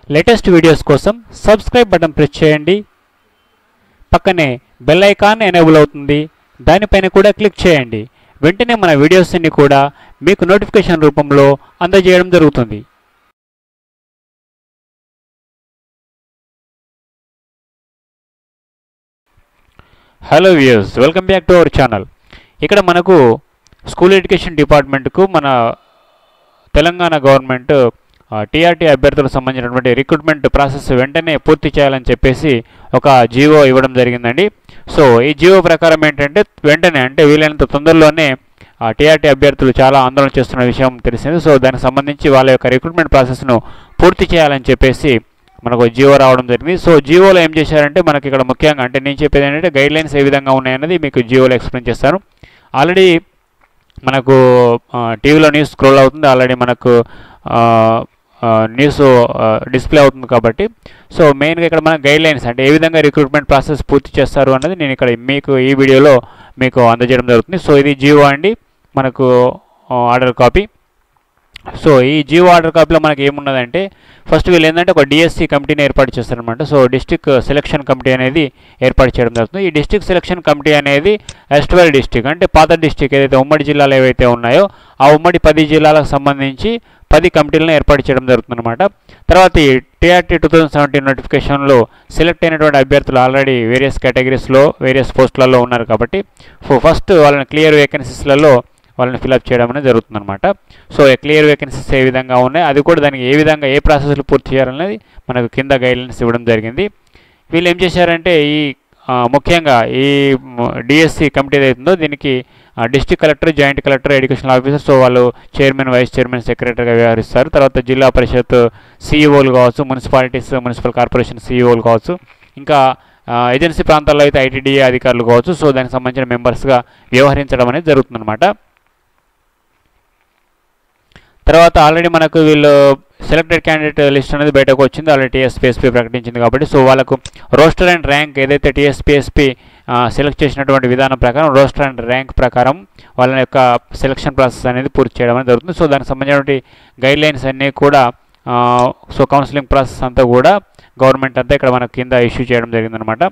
latest videos కోసం subscribe button press చేయండి పక్కనే బెల్ ఐకాన్ ఎనేబుల్ అవుతుంది దానిపైన కూడా క్లిక్ చేయండి వెంటనే మన వీడియోస్ అన్ని కూడా మీకు నోటిఫికేషన్ రూపంలో అందజేయడం జరుగుతుంది hello views welcome back to our channel ఇక్కడ మనకు స్కూల్ ఎడ్యుకేషన్ డిపార్ట్మెంట్కు మన తెలంగాణ గవర్నమెంట్ టీఆర్టీ అభ్యర్థులకు సంబంధించినటువంటి రిక్రూట్మెంట్ ప్రాసెస్ వెంటనే పూర్తి చేయాలని చెప్పేసి ఒక జీవో ఇవ్వడం జరిగిందండి సో ఈ జీవో ప్రకారం ఏంటంటే వెంటనే అంటే వీలైనంత తొందరలోనే టీఆర్టీ అభ్యర్థులు చాలా ఆందోళన చేస్తున్న విషయం తెలిసింది సో దానికి సంబంధించి వాళ్ళ యొక్క రిక్రూట్మెంట్ ప్రాసెస్ను పూర్తి చేయాలని చెప్పేసి మనకు జియో రావడం జరిగింది సో జియోలో ఏం చేశారంటే మనకి ఇక్కడ ముఖ్యంగా అంటే నేను చెప్పేది ఏంటంటే గైడ్ లైన్స్ ఏ విధంగా ఉన్నాయన్నది మీకు జియోలో ఎక్స్ప్లెయిన్ చేస్తాను ఆల్రెడీ మనకు టీవీలో న్యూస్ స్క్రోల్ అవుతుంది ఆల్రెడీ మనకు న్యూస్ డిస్ప్లే అవుతుంది కాబట్టి సో మెయిన్గా ఇక్కడ మన గైడ్ లైన్స్ అంటే ఏ విధంగా రిక్రూట్మెంట్ ప్రాసెస్ పూర్తి చేస్తారు అన్నది నేను ఇక్కడ మీకు ఈ వీడియోలో మీకు అందజేయడం జరుగుతుంది సో ఇది జియో అండి మనకు ఆర్డర్ కాపీ సో ఈ జియో ఆర్డర్ కాపీలో మనకి ఏమున్నదంటే ఫస్ట్ వీళ్ళు ఏంటంటే ఒక డిఎస్సి కమిటీని ఏర్పాటు చేస్తారనమాట సో డిస్టిక్ సెలక్షన్ కమిటీ అనేది ఏర్పాటు చేయడం జరుగుతుంది ఈ డిస్టిక్ సెలక్షన్ కమిటీ అనేది ఎస్ట్వెల్ డిస్టిక్ అంటే పాత డిస్టిక్ ఏదైతే ఉమ్మడి జిల్లాలు ఏవైతే ఉన్నాయో ఆ ఉమ్మడి పది జిల్లాలకు సంబంధించి పది కమిటీలను ఏర్పాటు చేయడం జరుగుతుందన్నమాట తర్వాత ఈ టీఆర్టీ టూ థౌజండ్ సెవెంటీన్ నోటిఫికేషన్లో సెలెక్ట్ అయినటువంటి అభ్యర్థులు ఆల్రెడీ వేరియస్ కేటగిరీస్లో వేరియస్ పోస్టులలో ఉన్నారు కాబట్టి ఫస్ట్ వాళ్ళని క్లియర్ వేకెన్సీస్లలో వాళ్ళని ఫిలప్ చేయడం అనేది జరుగుతుందన్నమాట సో క్లియర్ వేకెన్సీస్ ఏ విధంగా ఉన్నాయి అది కూడా దానికి ఏ విధంగా ఏ ప్రాసెస్లు పూర్తి చేయాలనేది మనకు కింద గైడ్లైన్స్ ఇవ్వడం జరిగింది వీళ్ళు ఏం చేశారంటే ఈ ముఖ్యంగా ఈ డిఎస్సి కమిటీ ఏదైతుందో దీనికి district collector joint collector education officer so వాళ్ళు చైర్మన్ వైస్ చైర్మన్ సెక్రటరీగా వ్యవహరిస్తారు తర్వాత జిల్లా పరిషత్ సీఈఓలు కావచ్చు మున్సిపాలిటీస్ మున్సిపల్ కార్పొరేషన్ సీఈఓలు కావచ్చు ఇంకా ఏజెన్సీ ప్రాంతాల్లో అయితే ఐటీడీఏ అధికారులు కావచ్చు సో దానికి సంబంధించిన మెంబర్స్గా వ్యవహరించడం అనేది జరుగుతుందన్నమాట తర్వాత ఆల్రెడీ మనకు వీళ్ళు సెలెక్టెడ్ క్యాండిడేట్ లిస్ట్ అనేది బయటకు వచ్చింది ఆల్రెడీ టీఎస్పీఎస్పీ ప్రకటించింది కాబట్టి సో వాళ్ళకు రోస్టర్ అండ్ ర్యాంక్ ఏదైతే టీఎస్పీఎస్పీ సెలెక్ట్ చేసినటువంటి విధానం ప్రకారం రోస్టర్ అండ్ ర్యాంక్ ప్రకారం వాళ్ళ యొక్క సెలక్షన్ ప్రాసెస్ అనేది పూర్తి చేయడం అనేది జరుగుతుంది సో దానికి సంబంధించినటువంటి గైడ్ లైన్స్ అన్నీ కూడా సో కౌన్సిలింగ్ ప్రాసెస్ అంతా కూడా గవర్నమెంట్ అంతా ఇక్కడ మనకు కింద ఇష్యూ చేయడం జరిగిందనమాట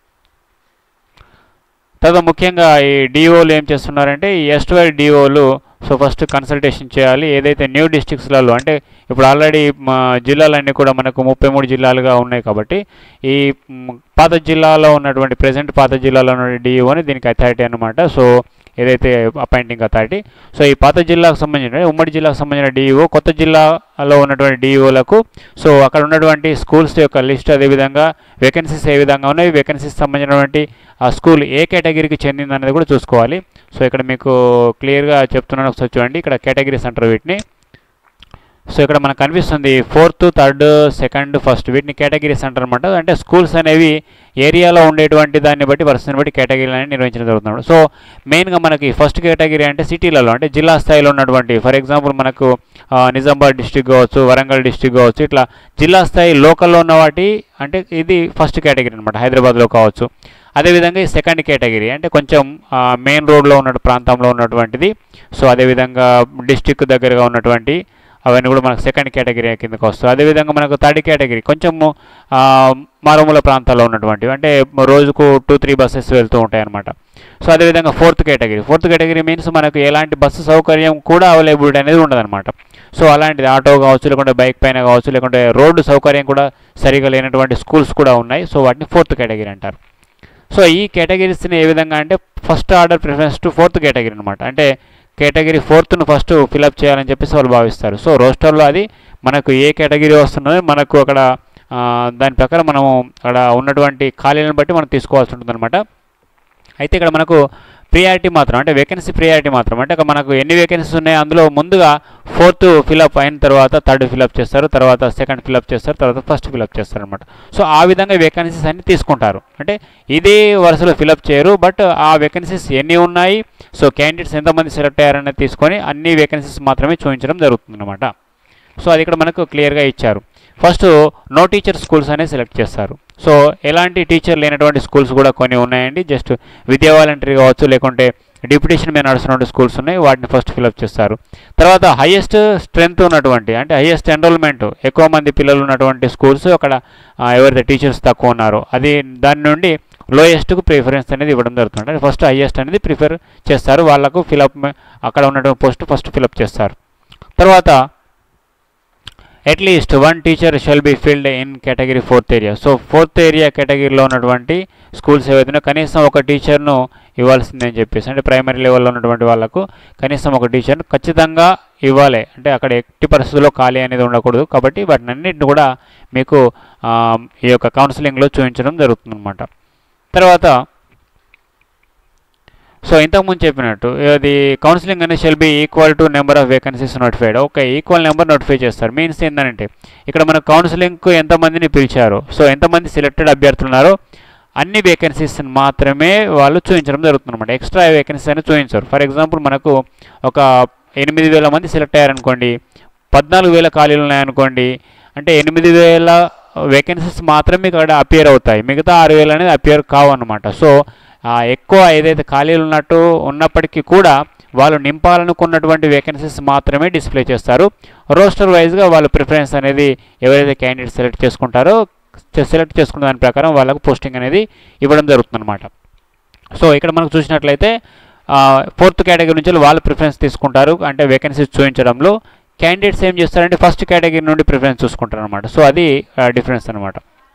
తర్వాత ముఖ్యంగా ఈ డిఓలు ఏం చేస్తున్నారంటే ఈ ఎస్ట్వైల్ డిఓలు సో ఫస్ట్ కన్సల్టేషన్ చేయాలి ఏదైతే న్యూ డిస్ట్రిక్ట్స్లలో అంటే ఇప్పుడు ఆల్రెడీ మా జిల్లాలన్నీ కూడా మనకు ముప్పై మూడు జిల్లాలుగా ఉన్నాయి కాబట్టి ఈ పాత జిల్లాలో ఉన్నటువంటి ప్రజెంట్ పాత జిల్లాలో ఉన్న డిఓని దీనికి అథారిటీ అనమాట సో ఏదైతే అపాయింటింగ్ అథారిటీ సో ఈ పాత జిల్లాకు సంబంధించిన ఉమ్మడి జిల్లాకు సంబంధించిన డిఈఓ కొత్త జిల్లాలో ఉన్నటువంటి డిఈఓలకు సో అక్కడ ఉన్నటువంటి స్కూల్స్ యొక్క లిస్ట్ అదేవిధంగా వేకెన్సీస్ ఏ విధంగా ఉన్నాయి వేకెన్సీస్ సంబంధించినటువంటి ఆ స్కూల్ ఏ కేటగిరీకి చెందింది అనేది కూడా చూసుకోవాలి సో ఇక్కడ మీకు క్లియర్గా చెప్తున్నాను ఒకసారి చూడండి ఇక్కడ కేటగిరీస్ అంటారు వీటిని సో ఇక్కడ మనకు కనిపిస్తుంది ఫోర్త్ థర్డ్ సెకండ్ ఫస్ట్ వీటిని కేటగిరీస్ అంటారు అనమాట అంటే స్కూల్స్ అనేవి ఏరియాలో ఉండేటువంటి దాన్ని బట్టి పరిస్థితిని బట్టి కేటగిరీలు అనేది నిర్వహించడం జరుగుతుంది సో మెయిన్గా మనకి ఫస్ట్ కేటగిరీ అంటే సిటీలలో అంటే జిల్లా స్థాయిలో ఉన్నటువంటి ఫర్ ఎగ్జాంపుల్ మనకు నిజామాబాద్ డిస్టిక్ కావచ్చు వరంగల్ డిస్టిక్ కావచ్చు ఇట్లా జిల్లా స్థాయి లోకల్లో ఉన్న వాటి అంటే ఇది ఫస్ట్ కేటగిరీ అనమాట హైదరాబాద్లో కావచ్చు అదేవిధంగా ఈ సెకండ్ కేటగిరీ అంటే కొంచెం మెయిన్ రోడ్లో ఉన్న ప్రాంతంలో ఉన్నటువంటిది సో అదేవిధంగా డిస్టిక్ దగ్గరగా ఉన్నటువంటి అవన్నీ కూడా మనకు సెకండ్ కేటగిరీ కిందకి వస్తాయి అదేవిధంగా మనకు థర్డ్ కేటగిరీ కొంచెము మారుమూల ప్రాంతాల్లో ఉన్నటువంటివి అంటే రోజుకు టూ త్రీ బస్సెస్ వెళ్తూ ఉంటాయి అనమాట సో అదేవిధంగా fourth category fourth category means మనకు ఎలాంటి బస్సు సౌకర్యం కూడా అవైలబిలిటీ అనేది ఉండదన్నమాట సో అలాంటిది ఆటో కావచ్చు లేకుంటే బైక్ పైన కావచ్చు లేకుంటే రోడ్డు సౌకర్యం కూడా సరిగా లేనటువంటి స్కూల్స్ కూడా ఉన్నాయి సో వాటిని ఫోర్త్ కేటగిరీ అంటారు సో ఈ కేటగిరీస్ని ఏ విధంగా అంటే first order preference to fourth category అనమాట అంటే కేటగిరీ ఫోర్త్ను ఫస్ట్ ఫిలప్ చేయాలని చెప్పేసి వాళ్ళు భావిస్తారు సో రోస్టర్లో అది మనకు ఏ కేటగిరీ వస్తున్నది మనకు అక్కడ దాని ప్రకారం మనము అక్కడ ఉన్నటువంటి ఖాళీలను బట్టి మనం తీసుకోవాల్సి ఉంటుంది అనమాట అయితే ఇక్కడ మనకు ప్రియారిటీ మాత్రం అంటే వేకెన్సీ ప్రియారిటీ మాత్రం అంటే మనకు ఎన్ని వేకెన్సీస్ ఉన్నాయి అందులో ముందుగా ఫోర్త్ ఫిలప్ అయిన తర్వాత థర్డ్ ఫిలప్ చేస్తారు తర్వాత సెకండ్ ఫిలప్ చేస్తారు తర్వాత ఫస్ట్ ఫిలప్ చేస్తారు అనమాట సో ఆ విధంగా వేకెన్సీస్ అన్ని తీసుకుంటారు అంటే ఇదే వరుసలో ఫిలప్ చేయరు బట్ ఆ వేకెన్సీస్ ఎన్ని ఉన్నాయి సో క్యాండిడేట్స్ ఎంతమంది సెలెక్ట్ అయ్యారనేది తీసుకొని అన్ని వేకెన్సీస్ మాత్రమే చూపించడం జరుగుతుంది అనమాట సో అది ఇక్కడ మనకు క్లియర్గా ఇచ్చారు ఫస్ట్ నో టీచర్ స్కూల్స్ అనేది సెలెక్ట్ చేస్తారు సో ఎలాంటి టీచర్ లేనటువంటి స్కూల్స్ కూడా కొన్ని ఉన్నాయండి జస్ట్ విద్యా వాలంటరీ కావచ్చు లేకుంటే డిప్యుటేషన్ మీద నడుస్తున్న స్కూల్స్ ఉన్నాయి వాటిని ఫస్ట్ ఫిలప్ చేస్తారు తర్వాత హైయెస్ట్ స్ట్రెంగ్త్ ఉన్నటువంటి అంటే హైయెస్ట్ ఎన్రోల్మెంట్ ఎక్కువ మంది పిల్లలు ఉన్నటువంటి స్కూల్స్ అక్కడ ఆ, ఎవరైతే టీచర్స్ తక్కువ ఉన్నారో అది దాని నుండి లోయెస్ట్కు ప్రిఫరెన్స్ అనేది ఇవ్వడం జరుగుతుంది అంటే ఫస్ట్ హైయెస్ట్ అనేది ప్రిఫర్ చేస్తారు వాళ్ళకు ఫిలప్ అక్కడ ఉన్నటువంటి పోస్ట్ ఫస్ట్ ఫిలప్ చేస్తారు తర్వాత at least one teacher shall be filled in category fourth area so fourth area కేటగిరీలో ఉన్నటువంటి స్కూల్స్ ఏవైతే కనీసం ఒక టీచర్ను ఇవ్వాల్సిందని చెప్పేసి అంటే ప్రైమరీ లెవెల్లో ఉన్నటువంటి వాళ్ళకు కనీసం ఒక టీచర్ను ఖచ్చితంగా ఇవ్వాలి అంటే అక్కడ ఎట్టి పరిస్థితుల్లో ఖాళీ అనేది ఉండకూడదు కాబట్టి వాటిని అన్నింటిని కూడా మీకు ఆ, ఈ యొక్క కౌన్సిలింగ్లో చూపించడం జరుగుతుందన్నమాట తర్వాత సో ఇంతకుముందు చెప్పినట్టు అది కౌన్సిలింగ్ అనేది shall be equal to number of vacancies notified okay equal number notify చేస్తారు మీన్స్ ఏంటంటే ఇక్కడ మన కౌన్సిలింగ్కు ఎంతమందిని పిలిచారు సో ఎంతమంది సెలెక్టెడ్ అభ్యర్థులు ఉన్నారో అన్ని వేకెన్సీస్ మాత్రమే వాళ్ళు చూపించడం జరుగుతుంది అనమాట ఎక్స్ట్రా వేకెన్సీస్ అని చూపించారు ఫర్ ఎగ్జాంపుల్ మనకు ఒక ఎనిమిది వేల మంది సెలెక్ట్ అయ్యారనుకోండి పద్నాలుగు వేల ఖాళీలు ఉన్నాయనుకోండి అంటే ఎనిమిది వేల వేకెన్సీస్ మాత్రమే ఇక్కడ అపియర్ అవుతాయి మిగతా ఆరు వేలు అనేది అపియర్ కావు అనమాట సో ఆ, ఎక్కువ ఏదైతే ఖాళీలు ఉన్నట్టు ఉన్నప్పటికీ కూడా వాళ్ళు నింపాలనుకున్నటువంటి వేకెన్సీస్ మాత్రమే డిస్ప్లే చేస్తారు రోస్టర్ వైజ్గా వాళ్ళు ప్రిఫరెన్స్ అనేది ఎవరైతే క్యాండిడేట్ సెలెక్ట్ చేసుకుంటారో సెలెక్ట్ చేసుకున్న దాని ప్రకారం వాళ్ళకు పోస్టింగ్ అనేది ఇవ్వడం జరుగుతుందన్నమాట సో ఇక్కడ మనకు చూసినట్లయితే ఫోర్త్ కేటగిరీ నుంచి వాళ్ళు ప్రిఫరెన్స్ తీసుకుంటారు అంటే వేకెన్సీస్ చూపించడంలో క్యాండిడేట్స్ ఏం చేస్తారంటే ఫస్ట్ కేటగిరీ నుండి ప్రిఫరెన్స్ చూసుకుంటారు అనమాట సో అది డిఫరెన్స్ అనమాట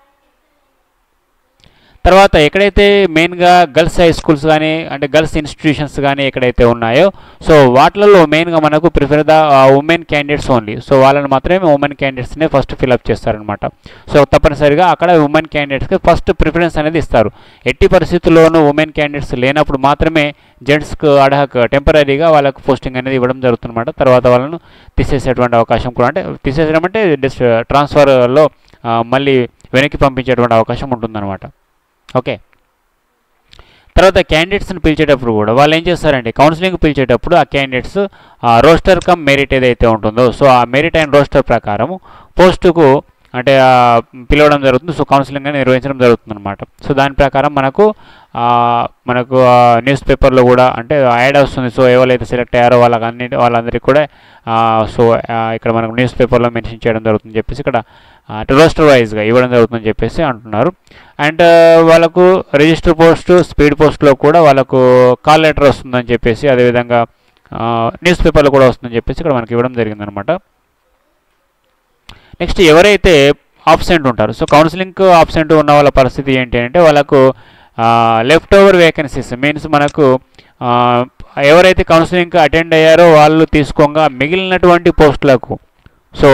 తర్వాత ఎక్కడైతే మెయిన్గా గర్ల్స్ హై స్కూల్స్ కానీ అంటే గర్ల్స్ ఇన్స్టిట్యూషన్స్ కానీ ఎక్కడైతే ఉన్నాయో సో వాటిలలో మెయిన్గా మనకు prefer the women candidates only so వాళ్ళని మాత్రమే ఉమెన్ క్యాండిడేట్స్నే ఫస్ట్ ఫిల్అప్ చేస్తారనమాట సో తప్పనిసరిగా అక్కడ ఉమెన్ క్యాండిడేట్స్కి ఫస్ట్ ప్రిఫరెన్స్ అనేది ఇస్తారు ఎట్టి పరిస్థితుల్లోనూ ఉమెన్ క్యాండిడేట్స్ లేనప్పుడు మాత్రమే జెంట్స్కు అడహక్ టెంపరీగా వాళ్ళకు పోస్టింగ్ అనేది ఇవ్వడం జరుగుతుందన్నమాట తర్వాత వాళ్ళను తీసేసేటువంటి అవకాశం కూడా అంటే తీసేసడం అంటే డిస్ ట్రాన్స్ఫర్లో మళ్ళీ వెనక్కి పంపించేటువంటి అవకాశం ఉంటుందన్నమాట ఓకే తర్వాత క్యాండిడేట్స్ని పిలిచేటప్పుడు కూడా వాళ్ళు ఏం చేస్తారంటే కౌన్సిలింగ్ పిలిచేటప్పుడు ఆ క్యాండిడేట్స్ ఆ రోస్టర్ కమ్ మెరిట్ ఏదైతే ఉంటుందో సో ఆ మెరిట్ అండ్ రోస్టర్ ప్రకారం పోస్టుకు అంటే ఆ, పిలవడం జరుగుతుంది సో కౌన్సిలింగ్ అనేది నిర్వహించడం జరుగుతుంది అనమాట సో దాని ప్రకారం మనకు ఆ, మనకు న్యూస్ పేపర్లో కూడా అంటే యాడ్ వస్తుంది సో ఎవరైతే సెలెక్ట్ అయ్యారో వాళ్ళకి అన్ని వాళ్ళందరికీ కూడా ఆ, సో ఆ, ఇక్కడ మనకు న్యూస్ పేపర్లో మెన్షన్ చేయడం జరుగుతుంది చెప్పేసి ఇక్కడ అంటే రోస్టర్ వైజ్గా ఇవ్వడం జరుగుతుందని చెప్పేసి అంటున్నారు అండ్ వాళ్ళకు రిజిస్టర్ పోస్ట్ స్పీడ్ పోస్ట్లో కూడా వాళ్ళకు కాల్ లెటర్ వస్తుందని చెప్పేసి అదేవిధంగా న్యూస్ పేపర్లో కూడా వస్తుందని చెప్పేసి ఇక్కడ మనకి ఇవ్వడం జరిగిందనమాట నెక్స్ట్ ఎవరైతే ఆబ్సెంట్ ఉంటారు సో కౌన్సిలింగ్ ఆబ్సెంట్ ఉన్న వాళ్ళ పరిస్థితి ఏంటి అంటే వాళ్ళకు లెఫ్ట్ ఓవర్ వేకెన్సీస్ మీన్స్ మనకు ఆ, ఎవరైతే కౌన్సిలింగ్కి అటెండ్ అయ్యారో వాళ్ళు తీసుకోగా మిగిలినటువంటి పోస్టులకు సో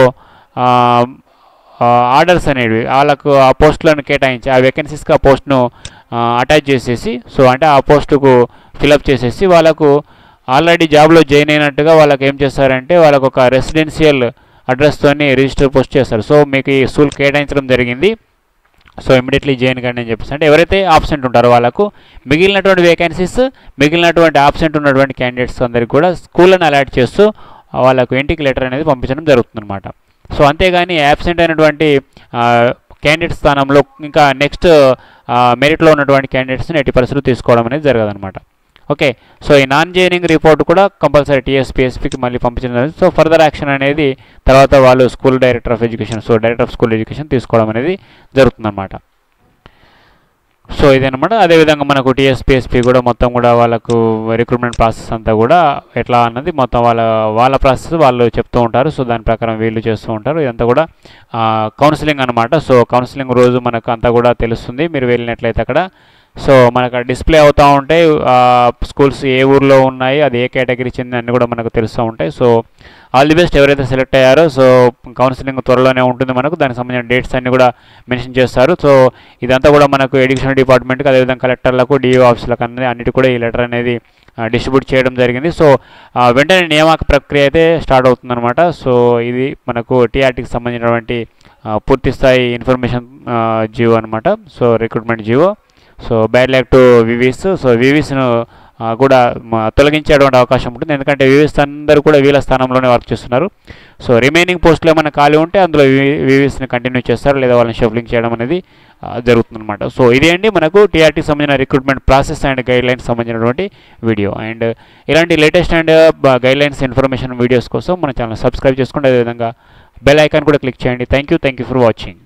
ఆర్డర్స్ అనేవి వాళ్ళకు ఆ పోస్టులను కేటాయించి ఆ వేకెన్సీస్కి ఆ పోస్ట్ను అటాచ్ చేసేసి సో అంటే ఆ పోస్టుకు ఫిలప్ చేసేసి వాళ్ళకు ఆల్రెడీ జాబ్లో జాయిన్ అయినట్టుగా వాళ్ళకి ఏం చేస్తారంటే వాళ్ళకు ఒక రెసిడెన్షియల్ అడ్రస్తోని రిజిస్టర్ పోస్ట్ చేస్తారు సో మీకు ఈ స్కూల్ కేటాయించడం జరిగింది సో ఇమీడియట్లీ జాయిన్ కండి అని చెప్పేసి అంటే ఎవరైతే ఆబ్సెంట్ ఉంటారో వాళ్ళకు మిగిలినటువంటి వేకెన్సీస్ మిగిలినటువంటి ఆబ్సెంట్ ఉన్నటువంటి క్యాండిడేట్స్ అందరికి కూడా స్కూళ్ళని అలాట్ చేస్తూ వాళ్ళకు ఇంటికి లెటర్ అనేది పంపించడం జరుగుతుందన్నమాట సో అంతేగాని యాబ్సెంట్ అయినటువంటి క్యాండిడేట్ స్థానంలో ఇంకా నెక్స్ట్ మెరిట్లో ఉన్నటువంటి క్యాండిడేట్స్ని ఎట్టి పరిస్థితులు తీసుకోవడం అనేది జరగదన్నమాట ఓకే సో ఈ నాన్ జాయినింగ్ రిపోర్ట్ కూడా కంపల్సరీ టీఎస్పీఎస్పీకి మళ్ళీ పంపించడం జరుగుతుంది సో ఫర్దర్ యాక్షన్ అనేది తర్వాత వాళ్ళు school director of education so director of school education తీసుకోవడం అనేది జరుగుతుందన్నమాట సో ఇదనమాట అదేవిధంగా మనకు టీఎస్పీఎస్పీ కూడా మొత్తం కూడా వాళ్ళకు రిక్రూట్మెంట్ ప్రాసెస్ అంతా కూడా ఎట్లా అన్నది మొత్తం వాళ్ళ వాళ్ళ ప్రాసెస్ వాళ్ళు చెప్తూ ఉంటారు సో దాని ప్రకారం వీళ్ళు చేస్తూ ఉంటారు ఇదంతా కూడా కౌన్సిలింగ్ అనమాట సో కౌన్సిలింగ్ రోజు మనకు అంతా కూడా తెలుస్తుంది మీరు వెళ్ళినట్లయితే అక్కడ సో మనకు డిస్ప్లే అవుతూ ఉంటాయి స్కూల్స్ ఏ ఊర్లో ఉన్నాయి అది ఏ కేటగిరీ చెంది అన్నీ కూడా మనకు తెలుస్తూ ఉంటాయి సో ఆల్ ది బెస్ట్ ఎవరైతే సెలెక్ట్ అయ్యారో సో కౌన్సిలింగ్ త్వరలోనే ఉంటుంది మనకు దానికి సంబంధించిన డేట్స్ అన్ని కూడా మెన్షన్ చేస్తారు సో ఇదంతా కూడా మనకు ఎడ్యుకేషన్ డిపార్ట్మెంట్కి అదేవిధంగా కలెక్టర్లకు డిఓ ఆఫీసులకు అనేది అన్నిటి కూడా ఈ లెటర్ అనేది డిస్ట్రిబ్యూట్ చేయడం జరిగింది సో ఆ, వెంటనే నియామక ప్రక్రియ అయితే స్టార్ట్ అవుతుందన్నమాట సో ఇది మనకు టీఆర్టీకి సంబంధించినటువంటి ఆ, పూర్తి స్థాయి ఇన్ఫర్మేషన్ జియో అనమాట so recruitment G O so bad luck to వివీస్ సో వివీస్ను ఆ, కూడా మ- తొలగించేటువంటి అవకాశం ఉంటుంది ఎందుకంటే వివిఎస్ అందరూ కూడా వీళ్ళ స్థానంలోనే వర్క్ చేస్తున్నారు సో రిమైనింగ్ పోస్టులు ఏమైనా ఖాళీ ఉంటే అందులో వివిఎస్ని కంటిన్యూ చేస్తారు లేదా వాళ్ళని షఫలింగ్ చేయడం అనేది ఆ, జరుగుతుందన్నమాట సో ఇది అండి మనకు టీఆర్టీకి సంబంధించిన recruitment process and guidelines సంబంధించినటువంటి వీడియో అండ్ ఇలాంటి latest and guidelines information videos కోసం మన ఛానల్ సబ్స్క్రైబ్ చేసుకోండి అదేవిధంగా బెల్ ఐకాన్ కూడా క్లిక్ చేయండి thank you thank you for watching